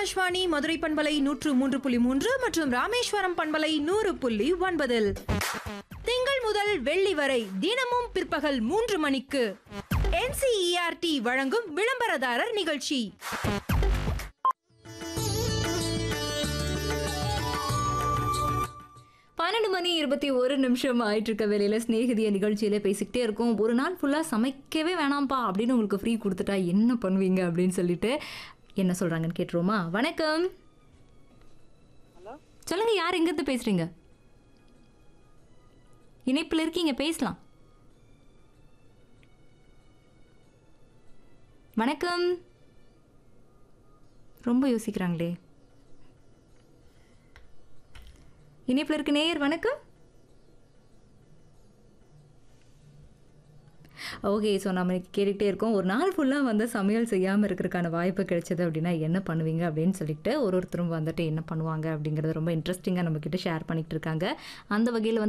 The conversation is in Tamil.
ஆகாஷ்வாணி மதுரை பண்பலை நூற்று மூன்று புள்ளி மூன்று மற்றும் ராமேஸ்வரம் பண்பலை நூறு புள்ளி ஒன்பதில் திங்கள் முதல் வெள்ளி வரை தினமும் பிற்பகல் மூன்று மணிக்கு என்சிஇஆர்டி வழங்கும் விளம்பரதாரர் நிகழ்ச்சி பன்னெண்டு மணி இருபத்தி ஒரு நிமிஷம் ஆயிட்டு இருக்க வேலையில் ஸ்நேகிதிய நிகழ்ச்சியில பேசிக்கிட்டே இருக்கோம் ஒரு நாள் ஃபுல்லாக சமைக்கவே வேணாம்ப்பா அப்படின்னு உங்களுக்கு ஃப்ரீ கொடுத்துட்டா என்ன பண்ணுவீங்க அப்படின்னு சொல்லிட்டு என்ன சொல்றாங்கன்னு கேட்டுருவோமா வணக்கம் சொல்லுங்க யார் எங்கேருந்து பேசுறீங்க இணைப்பில் இருக்கீங்க பேசலாம் வணக்கம் ரொம்ப யோசிக்கிறாங்களே இணைப்பில் இருக்க நேயர் வணக்கம் ஓகே ஸோ நம்ம இன்னைக்கு கேட்டுக்கிட்டே இருக்கோம் ஒரு நாள் ஃபுல்லாக வந்து சமையல் செய்யாமல் இருக்கிறதுக்கான வாய்ப்பு கிடைச்சது அப்படின்னா என்ன பண்ணுவீங்க அப்படின்னு சொல்லிட்டு ஒரு ஒருத்தரும் வந்துட்டு என்ன பண்ணுவாங்க அப்படிங்கிறது ரொம்ப இன்ட்ரெஸ்டிங்காக நம்மக்கிட்ட ஷேர் பண்ணிக்கிட்டு இருக்காங்க அந்த வகையில் வந்து